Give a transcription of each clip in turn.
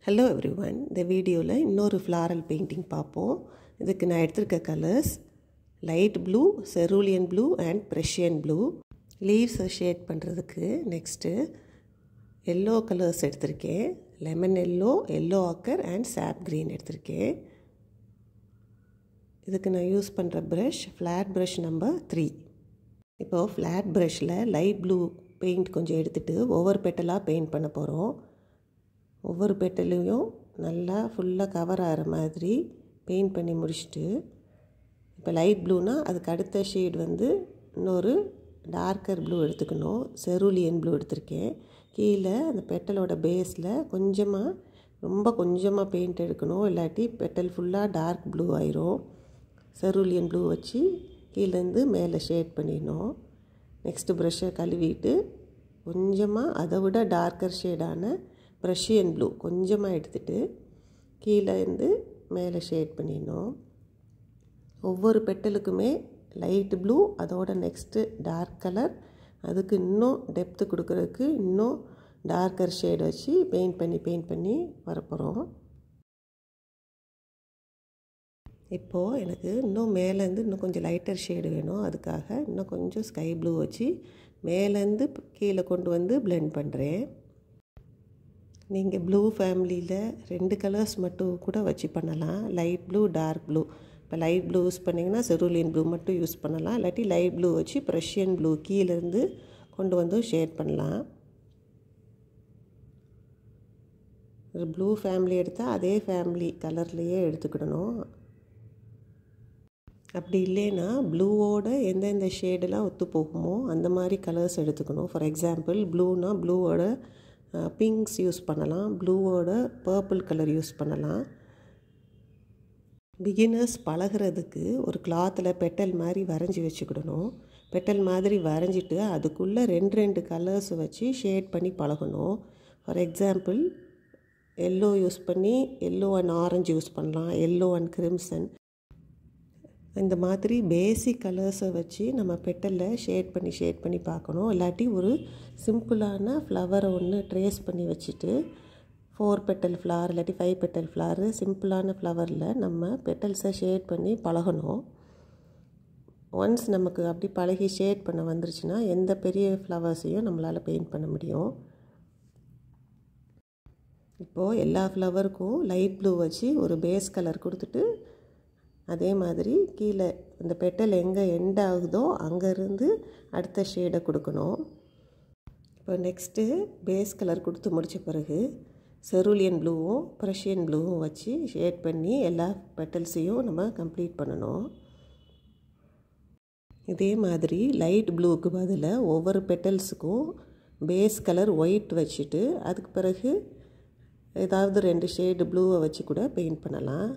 hello every one இந்த வீடியோவில் இன்னொரு ஃப்ளாரல் பெயிண்டிங் பார்ப்போம் இதுக்கு நான் எடுத்திருக்க colours light blue cerulean blue and Prussian blue லீவ்ஸை ஷேட் பண்ணுறதுக்கு நெக்ஸ்ட்டு எல்லோ கலர்ஸ் எடுத்திருக்கேன் lemon yellow yellow ochre and sap green எடுத்திருக்கேன் இதுக்கு நான் யூஸ் பண்ணுற brush flat brush number three இப்போது ஃப்ளாட் ப்ரஷில் லைட் ப்ளூ பெயிண்ட் கொஞ்சம் எடுத்துகிட்டு ஒவ்வொரு பெட்டலாக பெயிண்ட் பண்ண போகிறோம் ஒவ்வொரு பெட்டலையும் நல்லா ஃபுல்லாக கவர் ஆகிற மாதிரி பெயிண்ட் பண்ணி முடிச்சுட்டு இப்போ லைட் ப்ளூனா அதுக்கு அடுத்த ஷேட் வந்து இன்னொரு டார்க்கர் ப்ளூ எடுத்துக்கணும் செருலியன் ப்ளூ எடுத்திருக்கேன் கீழே அந்த பெட்டலோட பேஸில் கொஞ்சமாக ரொம்ப கொஞ்சமாக பெயிண்ட் எடுக்கணும் இல்லாட்டி பெட்டல் ஃபுல்லாக டார்க் ப்ளூ ஆயிரும் செருலியன் ப்ளூ வச்சு கீழேருந்து மேலே ஷேட் பண்ணிடணும் நெக்ஸ்ட்டு ப்ரஷ்ஷை கழுவிட்டு கொஞ்சமாக அதை விட டார்க்கர் ஷேடான ப்ரஷியன் ப்ளூ கொஞ்சமாக எடுத்துகிட்டு கீழே இருந்து மேலே ஷேட் பண்ணிடணும் ஒவ்வொரு பெட்டலுக்குமே லைட் ப்ளூ அதோட நெக்ஸ்ட்டு டார்க் கலர் அதுக்கு இன்னும் டெப்த்து கொடுக்குறதுக்கு இன்னும் டார்க்கர் ஷேட் வச்சு பெயிண்ட் பண்ணி பெயிண்ட் பண்ணி வரப்போகிறோம் இப்போது எனக்கு இன்னும் மேலேருந்து இன்னும் கொஞ்சம் லைட்டர் ஷேடு வேணும் அதுக்காக இன்னும் கொஞ்சம் ஸ்கை ப்ளூ வச்சு மேலேருந்து கீழே கொண்டு வந்து பிளெண்ட் பண்ணுறேன் நீங்கள் ப்ளூ ஃபேமிலியில் ரெண்டு கலர்ஸ் மட்டும் கூட வச்சு பண்ணலாம் லைட் ப்ளூ டார்க் ப்ளூ இப்போ லைட் ப்ளூ யூஸ் பண்ணிங்கன்னா செருலியன் ப்ளூ மட்டும் யூஸ் பண்ணலாம் இல்லாட்டி லைட் ப்ளூ வச்சு ப்ரெஷியன் ப்ளூ கீழேருந்து கொண்டு வந்து ஷேட் பண்ணலாம் ப்ளூ ஃபேமிலி எடுத்தால் அதே ஃபேமிலி கலர்லேயே எடுத்துக்கிடணும் அப்படி இல்லைன்னா ப்ளூவோட எந்தெந்த ஷேடெல்லாம் ஒத்து போகுமோ அந்த மாதிரி கலர்ஸ் எடுத்துக்கணும் ஃபார் எக்ஸாம்பிள் ப்ளூனா ப்ளூவோட பிங்க்ஸ் யூஸ் பண்ணலாம் ப்ளூவோட பர்பிள் கலர் யூஸ் பண்ணலாம் பிகினர்ஸ் பழகிறதுக்கு ஒரு கிளாத்தில் பெட்டல் மாதிரி வரைஞ்சி வச்சுக்கிடணும் பெட்டல் மாதிரி வரைஞ்சிட்டு அதுக்குள்ளே ரெண்டு ரெண்டு கலர்ஸ் வச்சு ஷேட் பண்ணி பழகணும் ஃபார் எக்ஸாம்பிள் எல்லோ யூஸ் பண்ணி எல்லோ அண்ட் ஆரஞ்சு யூஸ் பண்ணலாம் எல்லோ அண்ட் கிரிம்சன் இந்த மாதிரி பேசிக் கலர்ஸை வச்சு நம்ம பெட்டலில் ஷேட் பண்ணி ஷேட் பண்ணி பார்க்கணும் இல்லாட்டி ஒரு சிம்பிளான ஃப்ளவரை ஒன்று ட்ரேஸ் பண்ணி வச்சுட்டு ஃபோர் பெட்டல் ஃப்ளவர் இல்லாட்டி ஃபைவ் பெட்டல் ஃப்ளவரு சிம்பிளான ஃப்ளவரில் நம்ம பெட்டல்ஸை ஷேட் பண்ணி பழகணும் ஒன்ஸ் நமக்கு அப்படி பழகி ஷேட் பண்ண வந்துருச்சுன்னா எந்த பெரிய ஃப்ளவர்ஸையும் நம்மளால் பெயிண்ட் பண்ண முடியும் இப்போது எல்லா ஃப்ளவருக்கும் லைட் ப்ளூ வச்சு ஒரு பேஸ் கலர் கொடுத்துட்டு அதே மாதிரி கீழே இந்த பெட்டல் எங்கே எண்ட் ஆகுதோ அங்கேருந்து அடுத்த ஷேடை கொடுக்கணும் இப்போ நெக்ஸ்ட்டு பேஸ் கலர் கொடுத்து முடித்த பிறகு செருலியன் ப்ளூவும் ப்ரஷியன் ப்ளூவும் வச்சு ஷேட் பண்ணி எல்லா பெட்டல்ஸையும் நம்ம கம்ப்ளீட் பண்ணணும் இதே மாதிரி லைட் ப்ளூவுக்கு பதிலாக ஒவ்வொரு பெட்டல்ஸுக்கும் பேஸ் கலர் ஒயிட் வச்சுட்டு அதுக்கு பிறகு ஏதாவது ரெண்டு ஷேடு ப்ளூவை வச்சு கூட பெயிண்ட் பண்ணலாம்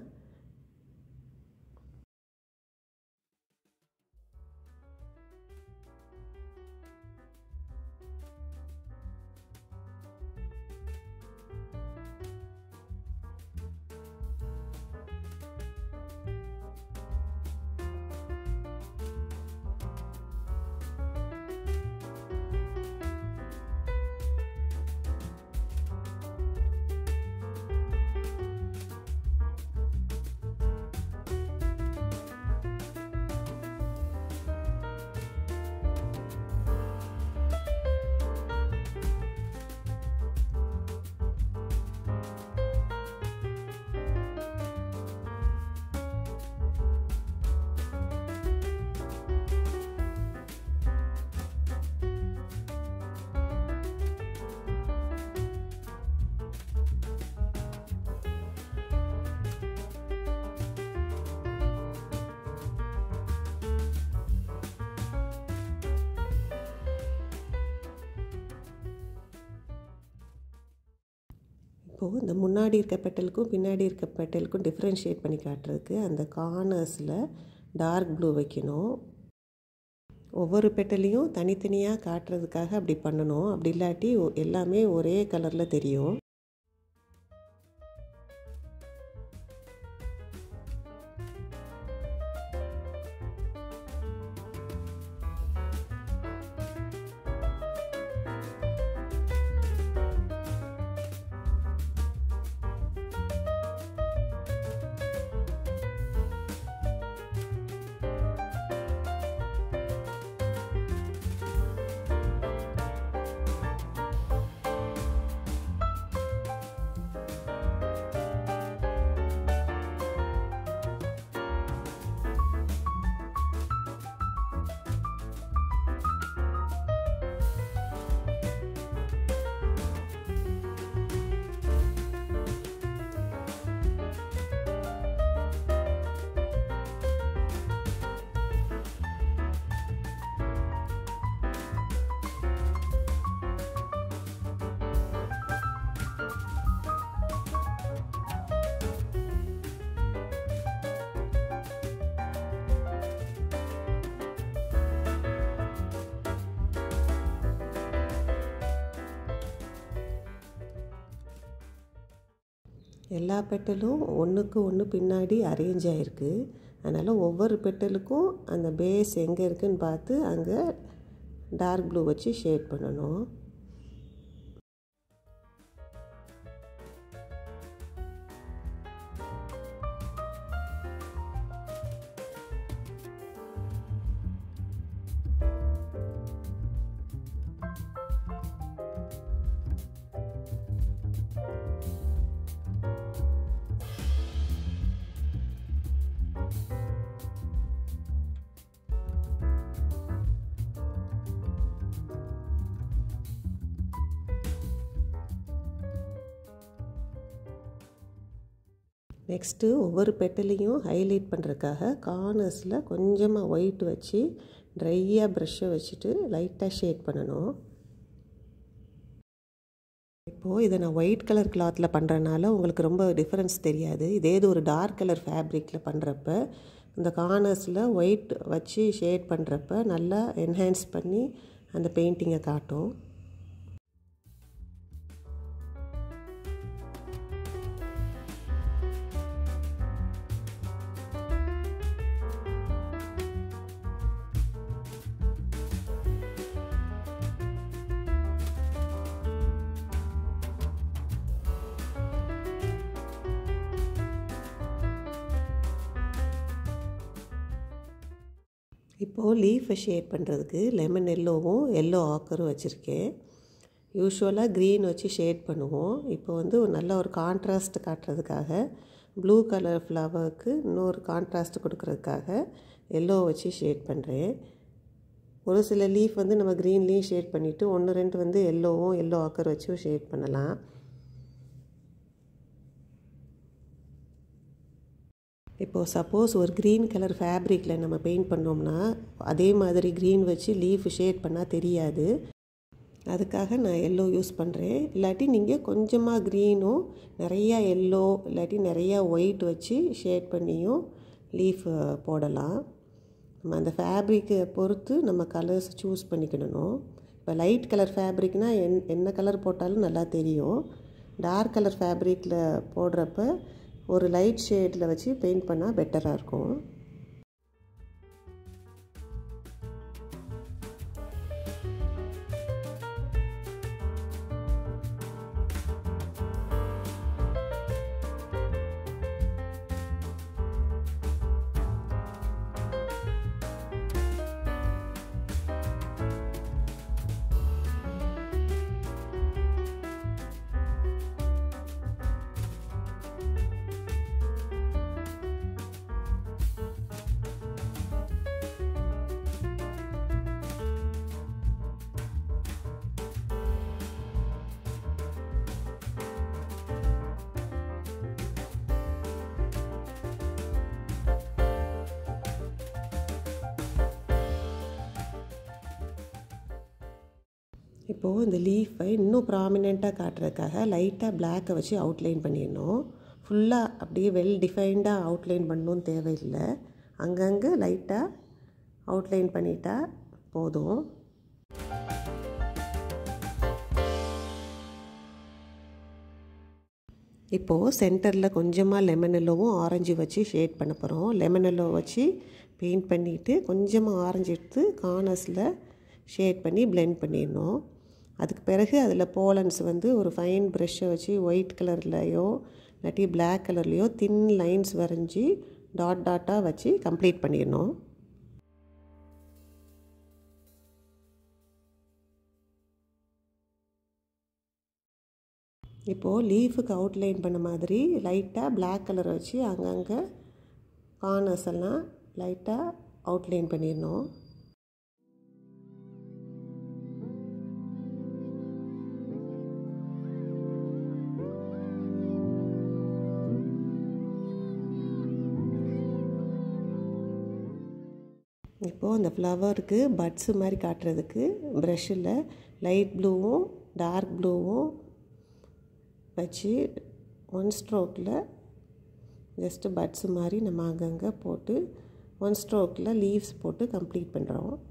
இப்போது இந்த முன்னாடி இருக்க பெட்டலுக்கும் பின்னாடி இருக்க பெட்டலுக்கும் டிஃப்ரென்ஷியேட் பண்ணி காட்டுறதுக்கு அந்த கார்னர்ஸில் டார்க் ப்ளூ வைக்கணும் ஒவ்வொரு பெட்டலையும் தனித்தனியாக காட்டுறதுக்காக அப்படி பண்ணணும் அப்படி இல்லாட்டி எல்லாமே ஒரே கலரில் தெரியும் எல்லா பெட்டலும் ஒன்றுக்கு ஒன்று பின்னாடி அரேஞ்ச் ஆகிருக்கு அதனால் ஒவ்வொரு பெட்டலுக்கும் அந்த பேஸ் எங்கே இருக்குதுன்னு பார்த்து அங்கே டார்க் ப்ளூ வச்சு ஷேட் பண்ணணும் நெக்ஸ்ட்டு ஒவ்வொரு பெட்டலையும் ஹைலைட் பண்ணுறதுக்காக கார்னர்ஸில் கொஞ்சமாக ஒயிட் வச்சு ட்ரையாக ப்ரெஷ்ஷை வச்சுட்டு லைட்டாக ஷேட் பண்ணணும் இப்போது இதை நான் ஒயிட் கலர் கிளாத்தில் பண்ணுறனால உங்களுக்கு ரொம்ப டிஃப்ரென்ஸ் தெரியாது இதே இது ஒரு டார்க் கலர் ஃபேப்ரிக்கில் பண்ணுறப்ப இந்த கார்னர்ஸில் ஒயிட் வச்சு ஷேட் பண்ணுறப்ப நல்லா என்ஹான்ஸ் பண்ணி அந்த பெயிண்டிங்கை காட்டும் இப்போது லீஃபை ஷேட் பண்ணுறதுக்கு லெமன் எல்லோவும் எல்லோ ஆக்கரும் வச்சுருக்கேன் யூஸ்வலாக க்ரீன் வச்சு ஷேட் பண்ணுவோம் இப்போ வந்து ஒரு நல்ல ஒரு கான்ட்ராஸ்ட் காட்டுறதுக்காக ப்ளூ கலர் ஃப்ளவருக்கு இன்னொரு கான்ட்ராஸ்ட் கொடுக்கறதுக்காக எல்லோ வச்சு ஷேட் பண்ணுறேன் ஒரு சில லீஃப் வந்து நம்ம க்ரீன்லேயும் ஷேட் பண்ணிவிட்டு ஒன்று ரெண்டு வந்து எல்லோவும் எல்லோ ஆக்கர் வச்சும் ஷேட் பண்ணலாம் இப்போது சப்போஸ் ஒரு க்ரீன் கலர் ஃபேப்ரிக்கில் நம்ம பெயிண்ட் பண்ணோம்னா அதே மாதிரி க்ரீன் வச்சு லீஃப் ஷேட் பண்ணால் தெரியாது அதுக்காக நான் எல்லோ யூஸ் பண்ணுறேன் இல்லாட்டி நீங்கள் கொஞ்சமாக க்ரீனும் நிறையா எல்லோ இல்லாட்டி நிறையா ஒயிட் வச்சு ஷேட் பண்ணியும் லீஃப் போடலாம் நம்ம அந்த ஃபேப்ரிக்கை பொறுத்து நம்ம கலர்ஸ் சூஸ் பண்ணிக்கிடணும் இப்போ லைட் கலர் ஃபேப்ரிக்னால் என் என்ன கலர் போட்டாலும் நல்லா தெரியும் டார்க் கலர் ஃபேப்ரிக்கில் போடுறப்ப ஒரு லைட் ஷேடில் வச்சு பெயிண்ட் பண்ணால் பெட்டராக இருக்கும் இப்போது இந்த லீஃபை இன்னும் ப்ராமினெண்ட்டாக காட்டுறதுக்காக லைட்டாக பிளாக்கை வச்சு அவுட்லைன் பண்ணிடணும் ஃபுல்லாக அப்படியே வெல் டிஃபைன்டாக அவுட்லைன் பண்ணணும்னு தேவையில்லை அங்கங்கே லைட்டாக அவுட்லைன் பண்ணிட்டா போதும் இப்போது சென்டரில் கொஞ்சமாக லெமன் எல்லோவும் ஆரஞ்சு வச்சு ஷேட் பண்ண போகிறோம் லெமன் எல்லோ வச்சு பெயிண்ட் பண்ணிவிட்டு கொஞ்சமாக ஆரஞ்சு எடுத்து கார்னர்ஸில் ஷேட் பண்ணி பிளெண்ட் பண்ணிடணும் அதுக்கு பிறகு அதில் போலன்ஸ் வந்து ஒரு ஃபைன் ப்ரெஷ்ஷை வச்சு ஒயிட் கலர்லையோ இல்லாட்டி பிளாக் கலர்லேயோ தின் லைன்ஸ் வரைஞ்சி டாட் டாட்டாக வச்சு கம்ப்ளீட் பண்ணிடணும் இப்போது லீஃபுக்கு அவுட்லைன் பண்ண மாதிரி லைட்டாக பிளாக் கலர் வச்சு அங்கங்கே கார்னர்ஸ் எல்லாம் லைட்டாக அவுட்லைன் பண்ணிடணும் இப்போது அந்த ஃப்ளவருக்கு பட்ஸு மாதிரி காட்டுறதுக்கு ப்ரெஷ்ஷில் லைட் ப்ளூவும் டார்க் ப்ளூவும் வச்சு ஒன் ஸ்ட்ரோக்கில் ஜஸ்ட்டு பட்ஸு மாதிரி நம்ம அங்கங்கே போட்டு ஒன் ஸ்ட்ரோக்கில் லீவ்ஸ் போட்டு கம்ப்ளீட் பண்ணுறோம்